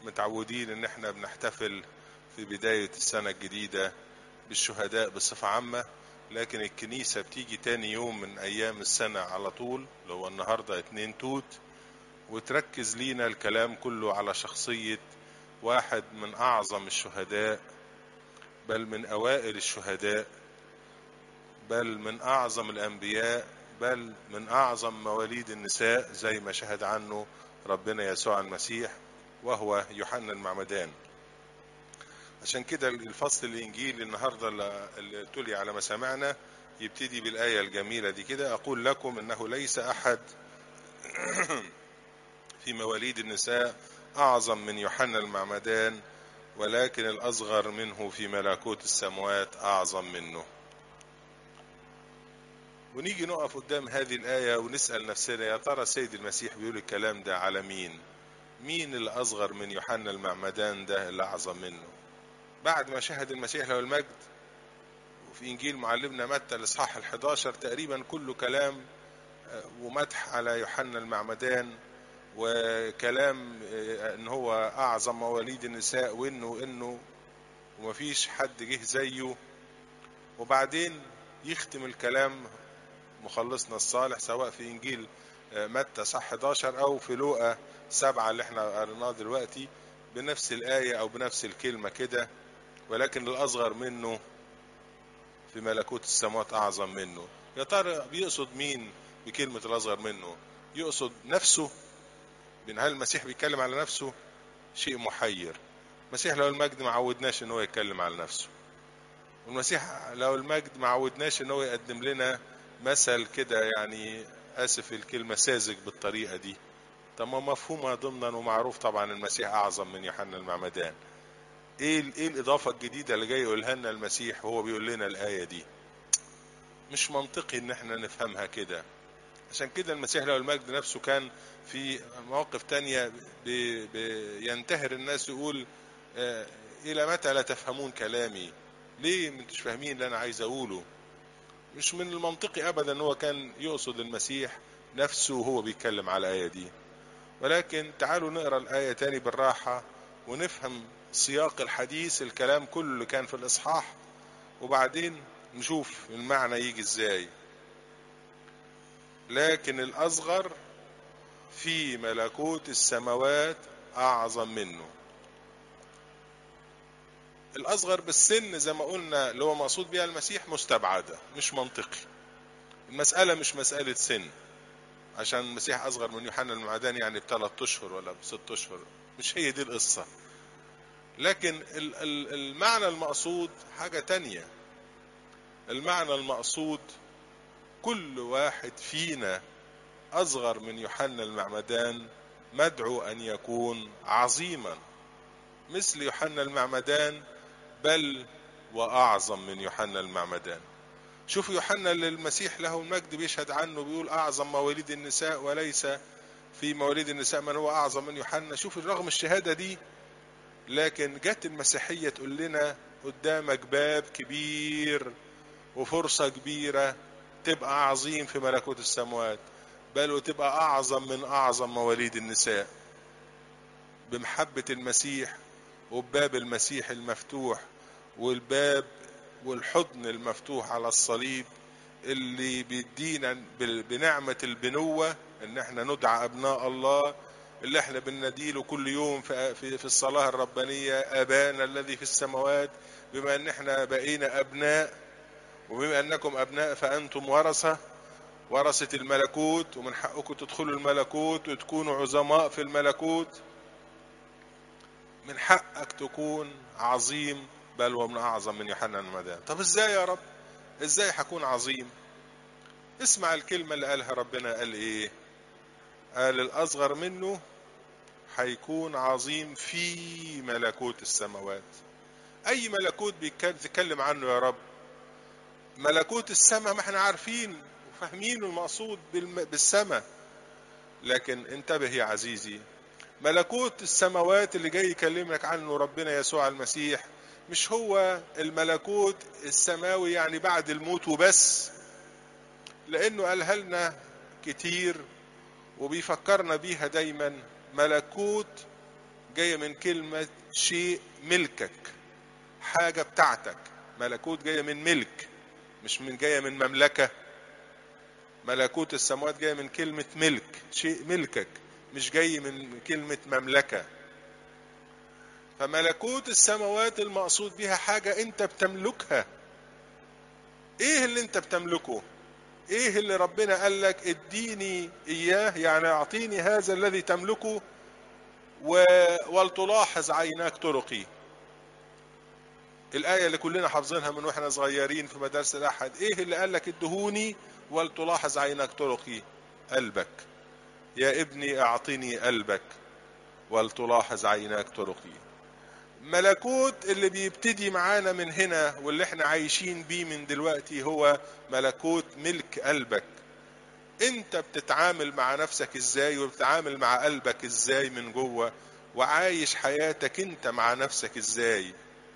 متعودين ان احنا بنحتفل في بداية السنة الجديدة بالشهداء بصفة عامة لكن الكنيسة بتيجي تاني يوم من أيام السنة على طول اللي هو النهاردة اتنين توت وتركز لينا الكلام كله على شخصية واحد من أعظم الشهداء بل من أوائل الشهداء بل من أعظم الأنبياء بل من أعظم مواليد النساء زي ما شهد عنه ربنا يسوع المسيح وهو يوحنا المعمدان عشان كده الفصل الإنجيل النهاردة اللي تلي على مسامعنا يبتدي بالآية الجميلة دي كده أقول لكم إنه ليس أحد في مواليد النساء أعظم من يوحنا المعمدان ولكن الأصغر منه في ملكوت السماوات أعظم منه ونيجي نقف قدام هذه الآية ونسأل نفسنا يا ترى سيد المسيح بيقول الكلام ده على مين مين اللي أصغر من يوحنا المعمدان ده اللي أعظم منه بعد ما شهد المسيح له المجد وفي إنجيل معلمنا متى الإصحاح الحداشر تقريبا كله كلام ومدح على يوحنا المعمدان وكلام ان هو اعظم مواليد النساء وانه انه ومفيش حد جه زيه وبعدين يختم الكلام مخلصنا الصالح سواء في انجيل متى صح 11 او في لوقا سبعة اللي احنا قريناه دلوقتي بنفس الآية او بنفس الكلمة كده ولكن الاصغر منه في ملكوت السماوات اعظم منه يا ترى بيقصد مين بكلمة الاصغر منه يقصد نفسه بين هل المسيح بيتكلم على نفسه شيء محير المسيح لو المجد ما عودناش ان هو يتكلم على نفسه والمسيح لو المجد ما عودناش ان هو يقدم لنا مثل كده يعني اسف الكلمه ساذج بالطريقه دي طب ما مفهومها ضمنا ومعروف طبعا المسيح اعظم من يوحنا المعمدان ايه ايه الاضافه الجديده اللي جاي يقولها لنا المسيح وهو بيقول لنا الايه دي مش منطقي ان احنا نفهمها كده عشان كده المسيح له المجد نفسه كان في مواقف تانية بي بينتهر الناس يقول آه إلى متى لا تفهمون كلامي ليه مش فاهمين اللي أنا عايز أقوله مش من المنطقي أبدا هو كان يقصد المسيح نفسه وهو بيتكلم على الآية دي ولكن تعالوا نقرأ الآية تاني بالراحة ونفهم سياق الحديث الكلام كله اللي كان في الإصحاح وبعدين نشوف المعنى يجي ازاي لكن الأصغر في ملكوت السماوات أعظم منه الأصغر بالسن زي ما قلنا اللي هو مقصود بها المسيح مستبعدة مش منطقي المسألة مش مسألة سن عشان المسيح أصغر من يوحنا المعدان يعني بثلاث أشهر ولا بست أشهر مش هي دي القصة لكن المعنى المقصود حاجة تانية المعنى المقصود كل واحد فينا أصغر من يوحنا المعمدان مدعو أن يكون عظيما مثل يوحنا المعمدان بل وأعظم من يوحنا المعمدان شوف يوحنا اللي المسيح له المجد بيشهد عنه بيقول أعظم مواليد النساء وليس في مواليد النساء من هو أعظم من يوحنا شوف رغم الشهادة دي لكن جت المسيحية تقول لنا قدامك باب كبير وفرصة كبيرة تبقى عظيم في ملكوت السماوات بل وتبقى أعظم من أعظم مواليد النساء بمحبة المسيح وبباب المسيح المفتوح والباب والحضن المفتوح على الصليب اللي بيدينا بنعمة البنوة ان احنا ندعى ابناء الله اللي احنا بنناديله كل يوم في, في, في الصلاة الربانية ابانا الذي في السماوات بما ان احنا بقينا ابناء وبما انكم ابناء فانتم ورثة ورثة الملكوت ومن حقكم تدخلوا الملكوت وتكونوا عظماء في الملكوت من حقك تكون عظيم بل ومن اعظم من يوحنا المدان طب ازاي يا رب ازاي هكون عظيم اسمع الكلمة اللي قالها ربنا قال ايه قال الاصغر منه هيكون عظيم في ملكوت السماوات اي ملكوت بيتكلم عنه يا رب ملكوت السماء ما احنا عارفين وفاهمين المقصود بالسماء لكن انتبه يا عزيزي ملكوت السماوات اللي جاي يكلمك عنه ربنا يسوع المسيح مش هو الملكوت السماوي يعني بعد الموت وبس لانه قالها لنا كتير وبيفكرنا بيها دايما ملكوت جاية من كلمة شيء ملكك حاجة بتاعتك ملكوت جاية من ملك مش من جاية من مملكة ملكوت السماوات جاية من كلمة ملك شيء ملكك مش جاي من كلمة مملكة فملكوت السماوات المقصود بها حاجة انت بتملكها ايه اللي انت بتملكه ايه اللي ربنا قال لك اديني اياه يعني اعطيني هذا الذي تملكه و... ولتلاحظ عيناك طرقي الآية اللي كلنا حافظينها من واحنا صغيرين في مدارس الأحد إيه اللي قال لك ادهوني ولتلاحظ عينك طرقي قلبك يا ابني أعطني قلبك ولتلاحظ عيناك طرقي ملكوت اللي بيبتدي معانا من هنا واللي احنا عايشين بيه من دلوقتي هو ملكوت ملك قلبك انت بتتعامل مع نفسك ازاي وبتتعامل مع قلبك ازاي من جوه وعايش حياتك انت مع نفسك ازاي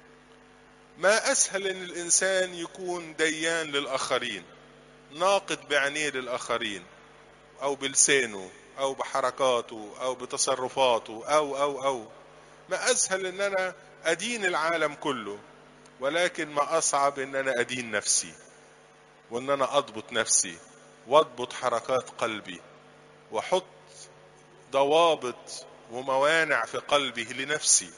ما اسهل ان الانسان يكون ديان للاخرين ناقد بعينيه للاخرين او بلسانه او بحركاته او بتصرفاته او او او ما اسهل ان انا ادين العالم كله ولكن ما اصعب ان انا ادين نفسي وان انا اضبط نفسي واضبط حركات قلبي واحط ضوابط وموانع في قلبي لنفسي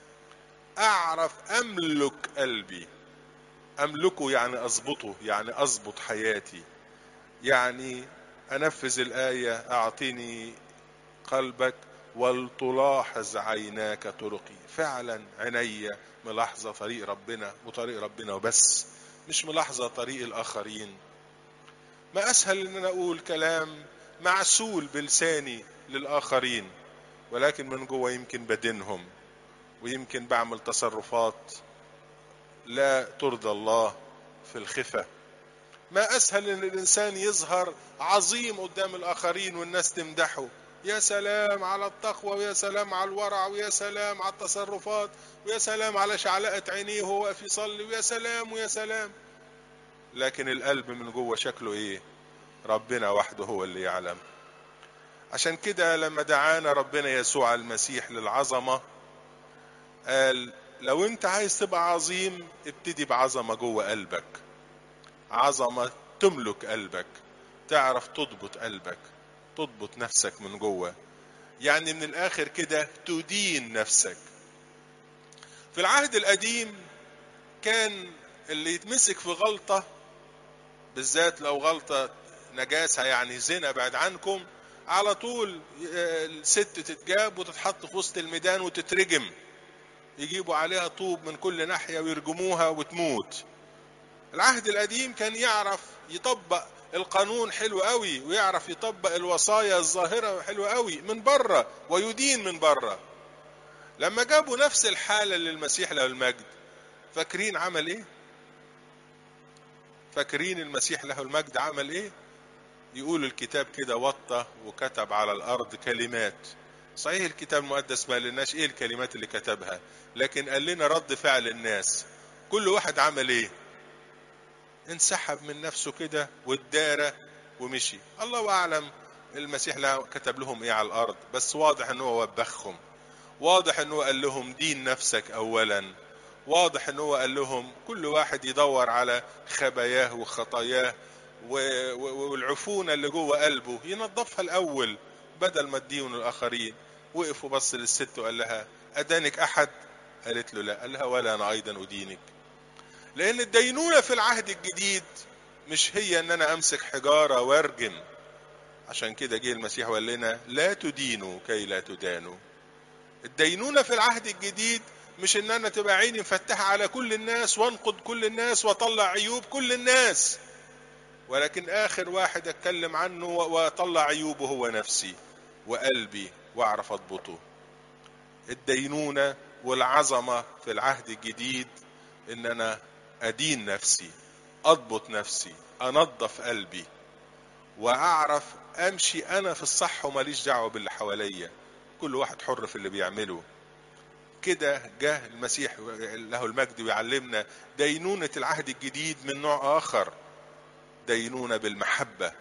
اعرف املك قلبي املكه يعني اضبطه يعني اضبط حياتي يعني انفذ الايه اعطيني قلبك ولتلاحظ عيناك طرقي فعلا عيني ملاحظه طريق ربنا وطريق ربنا وبس مش ملاحظه طريق الاخرين ما اسهل ان انا اقول كلام معسول بلساني للاخرين ولكن من جوه يمكن بدينهم ويمكن بعمل تصرفات لا ترضى الله في الخفة ما أسهل إن الإنسان يظهر عظيم قدام الآخرين والناس تمدحه يا سلام على التقوى ويا سلام على الورع ويا سلام على التصرفات ويا سلام على شعلقة عينيه وهو واقف يصلي ويا سلام ويا سلام لكن القلب من جوه شكله ايه ربنا وحده هو اللي يعلم عشان كده لما دعانا ربنا يسوع المسيح للعظمه قال لو انت عايز تبقى عظيم ابتدي بعظمة جوه قلبك عظمة تملك قلبك تعرف تضبط قلبك تضبط نفسك من جوه يعني من الاخر كده تدين نفسك في العهد القديم كان اللي يتمسك في غلطة بالذات لو غلطة نجاسة يعني زنا بعد عنكم على طول الست تتجاب وتتحط في وسط الميدان وتترجم يجيبوا عليها طوب من كل ناحية ويرجموها وتموت العهد القديم كان يعرف يطبق القانون حلو قوي ويعرف يطبق الوصايا الظاهرة حلو قوي من بره ويدين من بره لما جابوا نفس الحالة للمسيح له المجد فاكرين عمل ايه فاكرين المسيح له المجد عمل ايه يقول الكتاب كده وطى وكتب على الارض كلمات صحيح الكتاب المقدس ما قالناش ايه الكلمات اللي كتبها لكن قال لنا رد فعل الناس كل واحد عمل ايه انسحب من نفسه كده وادارى ومشي الله اعلم المسيح لا كتب لهم ايه على الارض بس واضح ان هو وبخهم واضح ان هو قال لهم دين نفسك اولا واضح ان هو قال لهم كل واحد يدور على خباياه وخطاياه والعفونة اللي جوه قلبه ينظفها الاول بدل ما تدين الاخرين وقف وبص للست وقال لها ادانك احد قالت له لا قال لها ولا انا ايضا ادينك لان الدينونه في العهد الجديد مش هي ان انا امسك حجاره وارجم عشان كده جه المسيح وقال لنا لا تدينوا كي لا تدانوا الدينونه في العهد الجديد مش ان انا تبقى عيني مفتحه على كل الناس وانقد كل الناس واطلع عيوب كل الناس ولكن اخر واحد اتكلم عنه واطلع عيوبه هو نفسي وقلبي واعرف اضبطه الدينونه والعظمه في العهد الجديد ان انا ادين نفسي اضبط نفسي انظف قلبي واعرف امشي انا في الصح وماليش دعوه باللي حواليا كل واحد حر في اللي بيعمله كده جه المسيح له المجد ويعلمنا دينونه العهد الجديد من نوع اخر دينونه بالمحبه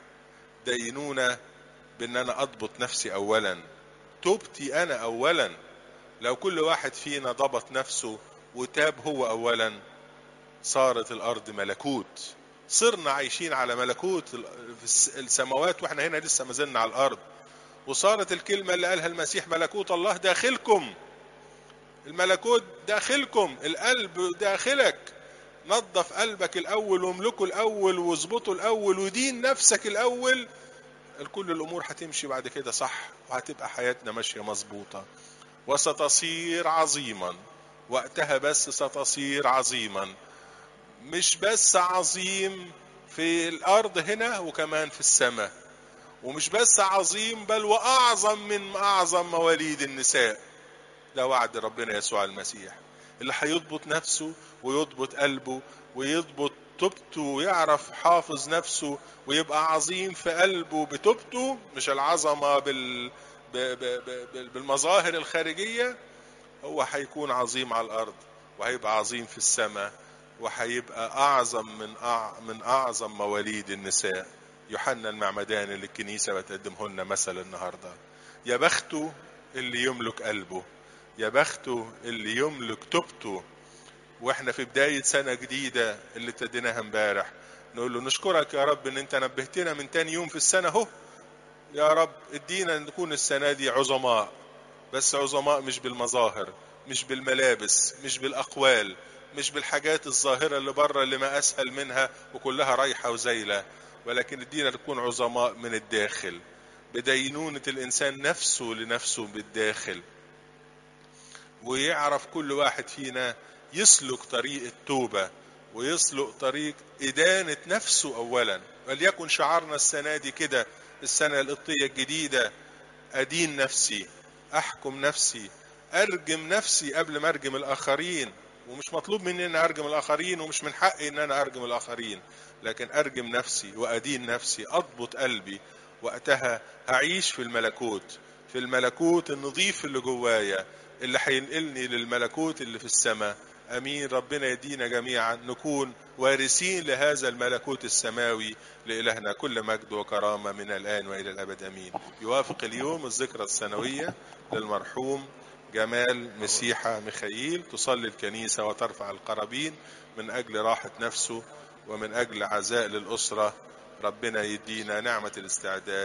دينونه بان انا اضبط نفسي اولا توبتي انا اولا لو كل واحد فينا ضبط نفسه وتاب هو اولا صارت الارض ملكوت صرنا عايشين على ملكوت في السماوات واحنا هنا لسه ما زلنا على الارض وصارت الكلمه اللي قالها المسيح ملكوت الله داخلكم الملكوت داخلكم القلب داخلك نظف قلبك الاول واملكه الاول واظبطه الاول ودين نفسك الاول كل الامور هتمشي بعد كده صح وهتبقى حياتنا ماشيه مظبوطه وستصير عظيما وقتها بس ستصير عظيما مش بس عظيم في الارض هنا وكمان في السماء ومش بس عظيم بل واعظم من اعظم مواليد النساء ده وعد ربنا يسوع المسيح اللي هيضبط نفسه ويضبط قلبه ويضبط توبته ويعرف حافظ نفسه ويبقى عظيم في قلبه بتوبته مش العظمه بال بالمظاهر الخارجيه هو هيكون عظيم على الارض وهيبقى عظيم في السماء وهيبقى اعظم من أع... من اعظم مواليد النساء يوحنا المعمدان اللي الكنيسه بتقدمه لنا مثل النهارده يا بخته اللي يملك قلبه يا بخته اللي يملك توبته واحنا في بدايه سنه جديده اللي ابتديناها امبارح نقول له نشكرك يا رب ان انت نبهتنا من تاني يوم في السنه اهو يا رب ادينا نكون السنه دي عظماء بس عظماء مش بالمظاهر مش بالملابس مش بالاقوال مش بالحاجات الظاهره اللي بره اللي ما اسهل منها وكلها رايحه وزايله ولكن ادينا نكون عظماء من الداخل بدينونه الانسان نفسه لنفسه بالداخل ويعرف كل واحد فينا يسلك طريق التوبه ويسلك طريق ادانه نفسه اولا وليكن شعارنا السنه دي كده السنه القبطيه الجديده ادين نفسي احكم نفسي ارجم نفسي قبل ما ارجم الاخرين ومش مطلوب مني ان ارجم الاخرين ومش من حقي ان انا ارجم الاخرين لكن ارجم نفسي وادين نفسي اضبط قلبي وقتها هعيش في الملكوت في الملكوت النظيف اللي جوايا اللي هينقلني للملكوت اللي في السماء امين ربنا يدينا جميعا نكون وارثين لهذا الملكوت السماوي لالهنا كل مجد وكرامه من الان والى الابد امين يوافق اليوم الذكرى السنويه للمرحوم جمال مسيحة ميخائيل تصلي الكنيسة وترفع القرابين من أجل راحة نفسه ومن أجل عزاء للأسرة ربنا يدينا نعمة الاستعداد